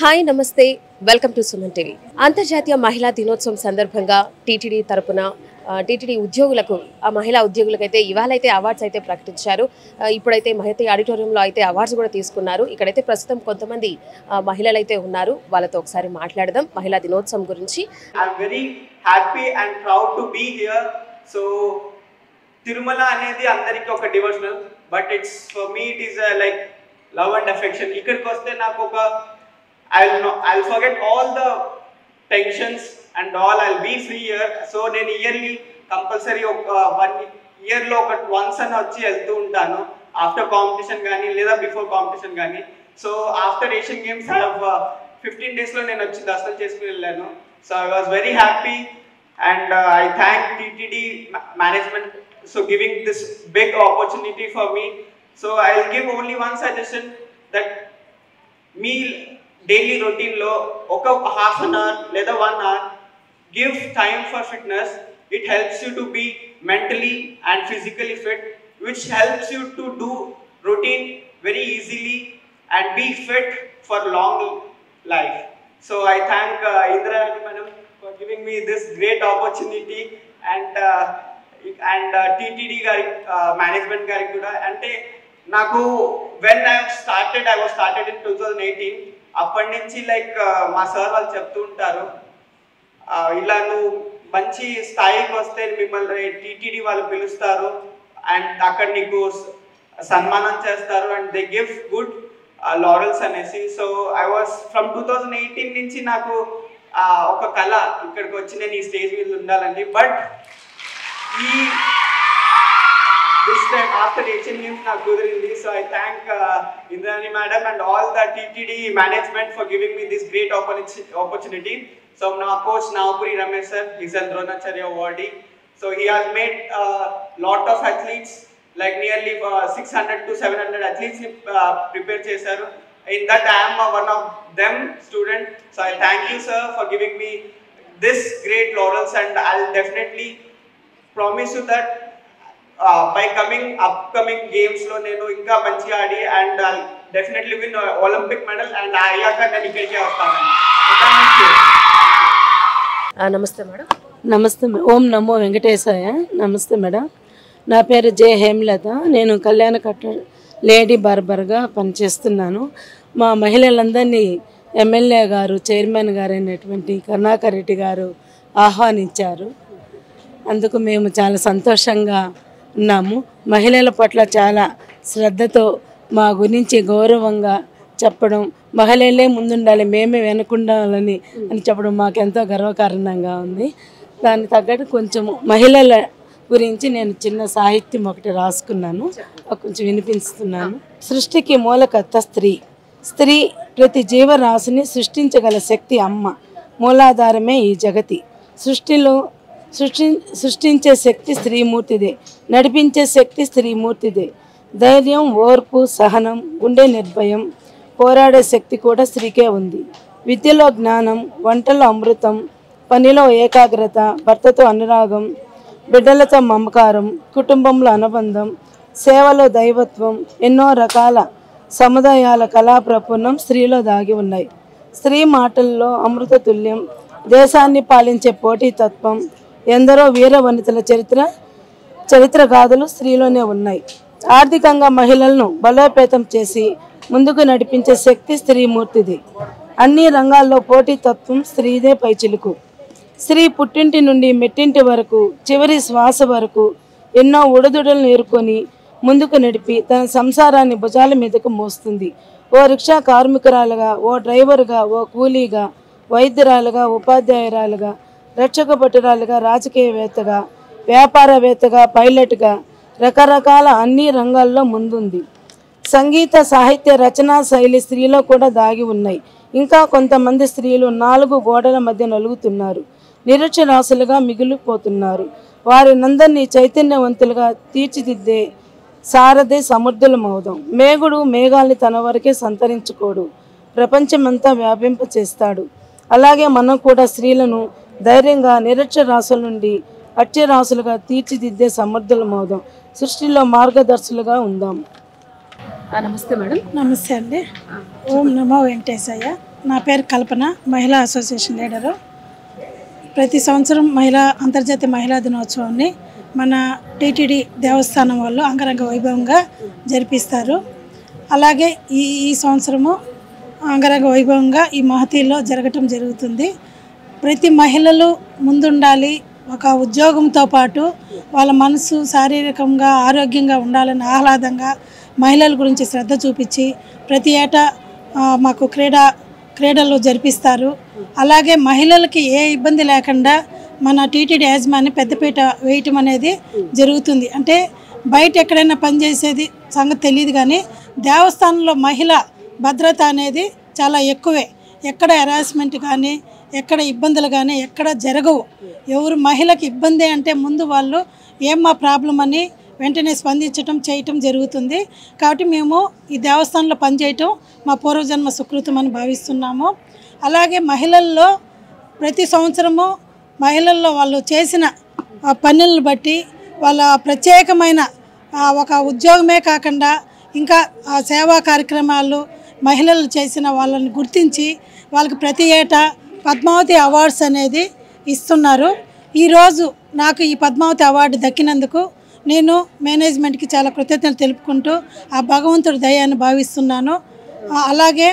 Hi నమస్తే welcome to Suman TV అంతర్జాతీయ మహిళా దినోత్సవం సందర్భంగా టీటీడీ తరపున టీటీడీ ఉద్యోగులకు ఆ మహిళా ఉద్యోగులకైతే ఇవాళ అయితే అవార్డ్స్ అయితే ప్రకటించారు ఆ, ఇప్పుడైతే మహిళ ఆడిటోరియంలో అయితే అవార్డ్స్ కూడా తీసుకున్నారు ఇక్కడైతే ప్రస్తుతం కొంతమంది ఆ, మహిళలు అయితే ఉన్నారు వాళ్ళతో ఒకసారి మాట్లాడదాం మహిళా దినోత్సవం గురించి I'm very happy and proud to be here. So Tirumala అనేది అందరికి ఒక devotional but it's for me it is like love and affection ఇక్కడికి వస్తే నాకు ఒక I know I forget all the tensions and all I be free year so నేను yearly compulsory ఒక one ఇయర్లో ఒక వన్స్ అని వచ్చి వెళ్తూ ఉంటాను ఆఫ్టర్ కాంపిటీషన్ కానీ లేదా బిఫోర్ కాంపిటీషన్ కానీ so after Asian Games I fifteen డేస్లో నేను వచ్చి దర్శనం చేసుకుని వెళ్ళాను so I was very happy and I thank TTD management so giving this big opportunity for me so I will give only one suggestion that me daily రొటీన్లో ఒక half an hour లేదా one hour give time for fitness it helps you to be mentally and physically fit which helps you to do routine very easily and be fit for long life. So I thank uh, Indra Madam for giving me this great opportunity and uh, and uh, TTD గారి management గారికి కూడా అంటే నాకు when I started I was started in two thousand eighteen అప్పటి నుంచి like మా sir వాళ్ళు చెప్తూ ఉంటారు ఆ, ఇలా నువ్వు మంచి స్థాయికి వస్తే మిమ్మల్ని టీటీడీ వాళ్ళు పిలుస్తారు అండ్ అక్కడ నీకు స- సన్మానం చేస్తారు and they give good laurels అనేసి so I was from two thousand eighteen నుంచి నాకు ఆ, ఒక కళ ఇక్కడికి వచ్చి నేను ఈ స్టేజ్ మీద ఉండాలండి బట్ ఈ this time after Asian Games నాకు కుదిరింది so I thank Indrani madam and all the TTD management for giving me this great opportunity so నా coach Nagapuri Ramesh sir is an Dronacharya awardee so he has made lot of athletes like nearly six hundred to seven hundred అథ్లీట్స్ని prepare చేశారు in that I'm one of them student so I thank you sir for giving me this great laurels and I definitely promise you that by coming upcoming games లో నేను ఇంకా మంచిగా ఆడి and definitely win Olympic medal and అయ్యాక నేను ఇక్కడికే వస్తాను thank you ఆ, నమస్తే మేడం నమస్తే మే- ఓం నమో వెంకటేశాయ నమస్తే మేడం నా పేరు జే హేమలత నేను కళ్యాణ కట్ట లేడీ బార్బర్గా పనిచేస్తున్నాను మా మహిళలందరినీ ఎమ్మెల్యే గారు చైర్మన్ గారు అయినటువంటి కరుణాకర్ రెడ్డి గారు ఆహ్వానించారు అందుకు మేము చాలా సంతోషంగా ఉన్నాము మహిళల పట్ల చాలా శ్రద్ధతో మా గురించి గౌరవంగా చెప్పడం మహిళలే ముందుండాలి మేమే వెనుకుండాలని అని చెప్పడం మాకు ఎంతో గర్వకారణంగా ఉంది దానికి తగ్గట్టు కొంచెం మహిళల గురించి నేను చిన్న సాహిత్యం ఒకటి రాసుకున్నాను అది కొంచెం వినిపిస్తున్నాను సృష్టికి మూలకర్త స్త్రీ స్త్రీ ప్రతి జీవరాశిని సృష్టించగల శక్తి అమ్మ మూలాధారమే ఈ జగతి సృష్టిలో సృష్టి సృష్టించే శక్తి స్త్రీమూర్తిదే నడిపించే శక్తి స్త్రీమూర్తిదే ధైర్యం ఓర్పు సహనం గుండె నిర్భయం పోరాడే శక్తి కూడా స్త్రీకే ఉంది విద్యలో జ్ఞానం వంటలో అమృతం పనిలో ఏకాగ్రత భర్తతో అనురాగం బిడ్డలతో మమకారం కుటుంబంలో అనుబంధం సేవలో దైవత్వం ఎన్నో రకాల సముదాయాల కళా ప్రపూర్ణం స్త్రీలో దాగి ఉన్నాయి స్త్రీ మాటల్లో అమృత తుల్యం దేశాన్ని పాలించే పోటీతత్వం ఎందరో వీర వనితల చరిత్ర చరిత్ర గాథలు స్త్రీలోనే ఉన్నాయి ఆర్థికంగా మహిళలను బలోపేతం చేసి ముందుకు నడిపించే శక్తి స్త్రీమూర్తిది అన్ని రంగాల్లో పోటీతత్వం స్త్రీదే పైచిలుకు స్త్రీ పుట్టింటి నుండి మెట్టింటి వరకు చివరి శ్వాస వరకు ఎన్నో ఉడదుడలను ఎదుర్కొని ముందుకు నడిపి తన సంసారాన్ని భుజాల మీదకు మోస్తుంది ఓ రిక్షా కార్మికురాలుగా ఓ డ్రైవర్గా ఓ కూలీగా వైద్యురాలుగా ఉపాధ్యాయురాలుగా రక్షక భటురాలుగా రాజకీయవేత్తగా వ్యాపారవేత్తగా పైలట్గా రకరకాల అన్ని రంగాల్లో ముందుంది సంగీత సాహిత్య రచనా శైలి స్త్రీలో కూడా దాగి ఉన్నాయి ఇంకా కొంతమంది స్త్రీలు నాలుగు గోడల మధ్య నలుగుతున్నారు నిరక్షరాశులుగా మిగిలిపోతున్నారు వారినందరినీ చైతన్యవంతులుగా తీర్చిదిద్దే సారథి సముద్రులమవుదాం మేఘుడు మేఘాల్ని తన వరకే సంతరించుకోడు ప్రపంచమంతా వ్యాపింప చేస్తాడు అలాగే మనం కూడా స్త్రీలను ధైర్యంగా నిరక్షరాశుల నుండి అక్షరాశులుగా తీర్చిదిద్దే సమర్థులమవుదాం సృష్టిలో మార్గదర్శులుగా ఉందాం ఆ, నమస్తే మేడం నమస్తే అండి ఓం నమో వెంకటేశయ్య నా పేరు కల్పన మహిళా అసోసియేషన్ లీడరు ప్రతి సంవత్సరం మహిళా అంతర్జాతీయ మహిళా దినోత్సవాన్ని మన టీటీడీ దేవస్థానం వాళ్ళు అంగరంగ వైభవంగా జరిపిస్తారు అలాగే ఈ ఈ సంవత్సరము అంగరంగ వైభవంగా ఈ మహతీలో జరగటం జరుగుతుంది ప్రతి మహిళలు ముందుండాలి ఒక ఉద్యోగంతో పాటు వాళ్ళ మనసు శారీరకంగా ఆరోగ్యంగా ఉండాలని ఆహ్లాదంగా మహిళల గురించి శ్రద్ధ చూపించి ప్రతి ఏటా ఆ, మాకు క్రీడా క్రీడలు జరిపిస్తారు అలాగే మహిళలకి ఏ ఇబ్బంది లేకుండా మన టీటీడీ యాజమాన్య పెద్దపీట వేయటం అనేది జరుగుతుంది అంటే బయట ఎక్కడైనా పనిచేసేది సంగతి తెలియదు కానీ దేవస్థానంలో మహిళ భద్రత అనేది చాలా ఎక్కువే ఎక్కడ హెరాస్మెంట్ కానీ ఎక్కడ ఇబ్బందులు కానీ ఎక్కడ జరగవు ఎవరు మహిళకి ఇబ్బంది అంటే ముందు వాళ్ళు ఏం మా ప్రాబ్లం అని వెంటనే స్పందించటం చేయటం జరుగుతుంది కాబట్టి మేము ఈ దేవస్థానంలో పనిచేయటం మా పూర్వజన్మ సుకృతం అని భావిస్తున్నాము అలాగే మహిళల్లో ప్రతి సంవత్సరము మహిళల్లో వాళ్ళు చేసిన ఆ పనులను బట్టి వాళ్ళ ప్రత్యేకమైన ఆ, ఒక ఉద్యోగమే కాకుండా ఇంకా ఆ సేవా కార్యక్రమాలు మహిళలు చేసిన వాళ్ళని గుర్తించి వాళ్ళకి ప్రతి ఏటా పద్మావతి అవార్డ్స్ అనేది ఇస్తున్నారు ఈరోజు నాకు ఈ పద్మావతి అవార్డు దక్కినందుకు నేను మేనేజ్మెంట్కి చాలా కృతజ్ఞతలు తెలుపుకుంటూ ఆ భగవంతుడి దయాన్ని భావిస్తున్నాను ఆ, అలాగే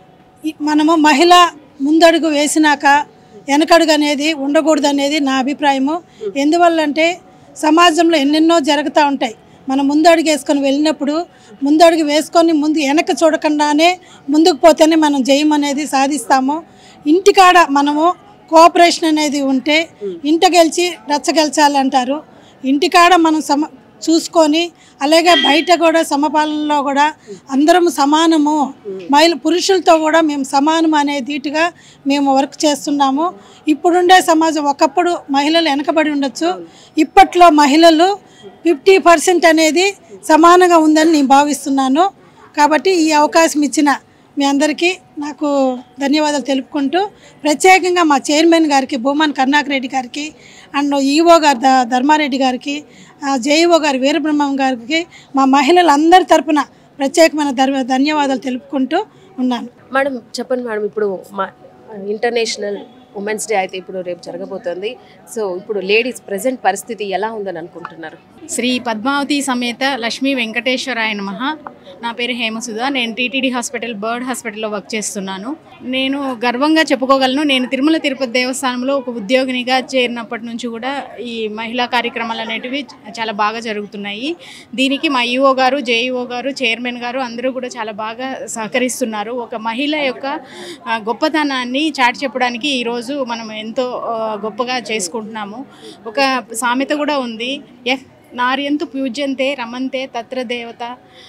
ఈ- మనము మహిళ ముందడుగు వేసినాక వెనకడుగు అనేది ఉండకూడదు అనేది నా అభిప్రాయము ఎందువల్లంటే సమాజంలో ఎన్నెన్నో జరుగుతూ ఉంటాయి మనం ముందడుగు వేసుకొని వెళ్ళినప్పుడు ముందడుగు వేసుకొని ముందు వెనక చూడకుండానే ముందుకు పోతేనే మనం జయం అనేది సాధిస్తాము ఇంటికాడ మనము కోఆపరేషన్ అనేది ఉంటే ఇంట గెలిచి రచ్చ గెలిచాలి అంటారు ఇంటికాడ మనం సమ చూసుకొని అలాగే బయట కూడా సమపాలనలో కూడా అందరం సమానము మహిళ పురుషులతో కూడా మేము సమానం అనే ధీటుగా మేము వర్క్ చేస్తున్నాము ఇప్పుడుండే సమాజం ఒకప్పుడు మహిళలు వెనకబడి ఉండొచ్చు ఇప్పట్లో మహిళలు ఫిఫ్టీ పర్సెంట్ అనేది సమానంగా ఉందని నేను భావిస్తున్నాను కాబట్టి ఈ అవకాశం ఇచ్చిన మీ అందరికీ నాకు ధన్యవాదాలు తెలుపుకుంటూ ప్రత్యేకంగా మా చైర్మన్ గారికి భూమన్ కరుణాకర్ రెడ్డి గారికి అండ్ ఈఓ గారు ద- ధర్మారెడ్డి గారికి జేఈఓ గారు వీరబ్రహ్మం గారికి మా మహిళలందరి తరపున ప్రత్యేకమైన ధర్- ధన్యవాదాలు తెలుపుకుంటూ ఉన్నాను మేడం చెప్పండి మేడం ఇప్పుడు మా ఇంటర్నేషనల్ ఉమెన్స్ డే అయితే ఇప్పుడు రేపు జరగబోతోంది సో ఇప్పుడు లేడీస్ ప్రజెంట్ పరిస్థితి ఎలా ఉందని అనుకుంటున్నారు శ్రీ పద్మావతి సమేత లక్ష్మీ వెంకటేశ్వరాయ నమః నా పేరు హేమసుధ నేను టీటీడీ హాస్పిటల్ బర్డ్ హాస్పిటల్లో వర్క్ చేస్తున్నాను నేను గర్వంగా చెప్పుకోగలను నేను తిరుమల తిరుపతి దేవస్థానంలో ఒక ఉద్యోగినిగా చేరినప్పటి నుంచి కూడా ఈ మహిళా కార్యక్రమాలు అనేటివి చాలా బాగా జరుగుతున్నాయి దీనికి మా ఈఓ గారు జేఈఓ గారు చైర్మన్ గారు అందరూ కూడా చాలా బాగా సహకరిస్తున్నారు ఒక మహిళ యొక్క ఆ, గొప్పతనాన్ని చాటి చెప్పడానికి ఈరోజు మనం ఎంతో ఆ, గొప్పగా చేసుకుంటున్నాము ఒక సామెత కూడా ఉంది ఎహ్ నార్యంతు పూజ్యంతే రమంతే తత్ర దేవత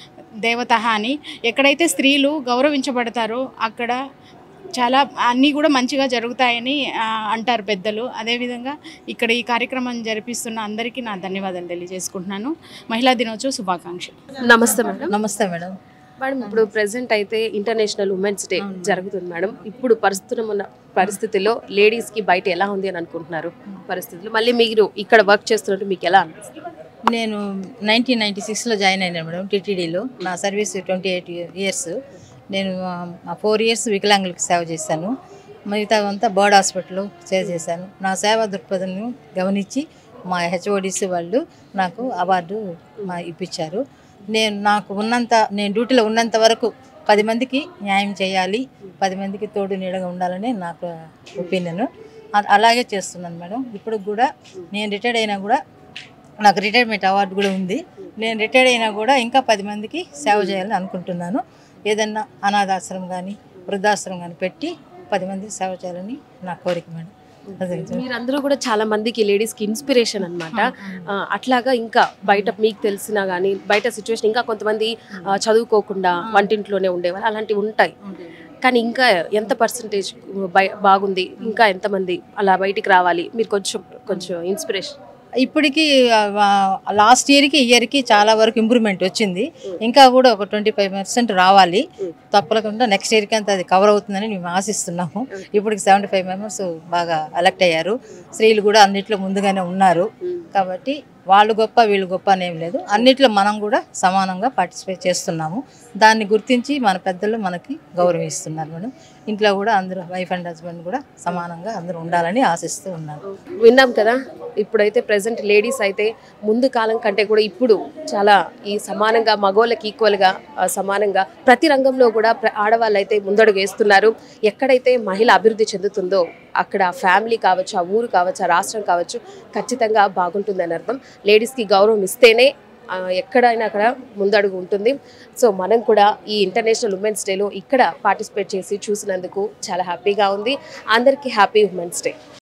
దేవత అని ఎక్కడైతే స్త్రీలు గౌరవించబడతారో అక్కడ చాలా అన్నీ కూడా మంచిగా జరుగుతాయని ఆ, అంటారు పెద్దలు అదేవిధంగా ఇక్కడ ఈ కార్యక్రమం జరిపిస్తున్న అందరికీ నా ధన్యవాదాలు తెలియజేసుకుంటున్నాను మహిళా దినోత్సవ శుభాకాంక్షలు నమస్తే మేడం నమస్తే మేడం మేడం ఇప్పుడు ప్రెసెంట్ అయితే ఇంటర్నేషనల్ ఉమెన్స్ డే జరుగుతుంది మేడం ఇప్పుడు ప్రస్తుతం ఉన్న పరిస్థితుల్లో లేడీస్ కి బయట ఎలా ఉంది అని అనుకుంటున్నారు పరిస్థితులు మళ్ళీ మీరు ఇక్కడ వర్క్ చేస్తున్నట్టు మీకు ఎలా అనిపిస్తుంది నేను నైన్టీన్ నైంటీ సిక్స్లో జాయిన్ అయినా మేడం టీటీడీలో నా సర్వీస్ ట్వంటీ ఎయిట్ ఇయర్స్ నేను ఫోర్ ఇయర్స్ వికలాంగులకు సేవ చేశాను మిగతా అంతా బర్డ్ హాస్పిటల్లో సేవ చేశాను నా సేవా దృక్పథంను గమనించి మా హెచ్ఓడిసి వాళ్ళు నాకు అవార్డు మా ఇప్పించారు నేను నాకు ఉన్నంత నేను డ్యూటీలో ఉన్నంత వరకు పది మందికి న్యాయం చేయాలి పది మందికి తోడు నీడగా ఉండాలని నాకు ఒపీనియన్ అలాగే చేస్తున్నాను మేడం ఇప్పుడు కూడా నేను రిటైర్డ్ అయినా కూడా నాకు రిటైర్మెంట్ అవార్డు కూడా ఉంది నేను రిటైర్డ్ అయినా కూడా ఇంకా పది మందికి సేవ చేయాలని అనుకుంటున్నాను ఏదన్నా అనాథాశ్రమం కానీ వృద్ధాశ్రమం కానీ పెట్టి పది మందికి సేవ చేయాలని నా కోరిక మేడం అదే మీరందరూ కూడా చాలా మందికి లేడీస్ కి ఇన్స్పిరేషన్ అనమాట అట్లాగా ఇంకా బయట మీకు తెలిసినా కానీ బయట సిచ్యువేషన్ ఇంకా కొంతమంది ఆ, చదువుకోకుండా వంటింట్లోనే ఉండేవాళ్ళు అలాంటివి ఉంటాయి కానీ ఇంకా ఎంత పర్సంటేజ్ బాగుంది ఇంకా ఎంతమంది అలా బయటికి రావాలి మీరు కొంచెం కొంచెం ఇన్స్పిరేషన్ ఇప్పటికి లాస్ట్ ఇయర్కి ఇయర్కి చాలా వరకు ఇంప్రూవ్మెంట్ వచ్చింది ఇంకా కూడా ఒక ట్వంటీ ఫైవ్ పర్సెంట్ రావాలి తప్పకుండా నెక్స్ట్ ఇయర్కి అంతా అది కవర్ అవుతుందని మేము ఆశిస్తున్నాము ఇప్పటికి సెవెంటీ ఫైవ్ మెంబర్స్ బాగా ఎలక్ట్ అయ్యారు స్త్రీలు కూడా అన్నిట్లో ముందుగానే ఉన్నారు కాబట్టి వాళ్ళు గొప్ప వీళ్ళు గొప్ప అనేం లేదు అన్నిట్లో మనం కూడా సమానంగా పార్టిసిపేట్ చేస్తున్నాము దాన్ని గుర్తించి మన పెద్దలు మనకి గౌరవం ఇస్తున్నారు మేడం ఇంట్లో కూడా అందరూ వైఫ్ అండ్ హస్బెండ్ కూడా సమానంగా అందరూ ఉండాలని ఆశిస్తూ ఉన్నాను విన్నాం కదా ఇప్పుడైతే ప్రజెంట్ లేడీస్ అయితే ముందు కాలం కంటే కూడా ఇప్పుడు చాలా ఈ సమానంగా మగోళ్ళకి ఈక్వల్గా ఆ, సమానంగా ప్రతి రంగంలో కూడా ప్ర- ఆడవాళ్ళు అయితే ముందడుగు వేస్తున్నారు ఎక్కడైతే మహిళ అభివృద్ధి చెందుతుందో అక్కడ ఆ ఫ్యామిలీ కావచ్చు ఆ ఊరు కావచ్చు ఆ రాష్ట్రం కావచ్చు ఖచ్చితంగా బాగుంటుందని అర్థం లేడీస్కి గౌరవం ఇస్తేనే ఆ, ఎక్కడైనా అక్కడ ముందడుగు ఉంటుంది సో మనం కూడా ఈ ఇంటర్నేషనల్ ఉమెన్స్ డేలో ఇక్కడ పార్టిసిపేట్ చేసి చూసినందుకు చాలా హ్యాపీగా ఉంది అందరికీ హ్యాపీ ఉమెన్స్ డే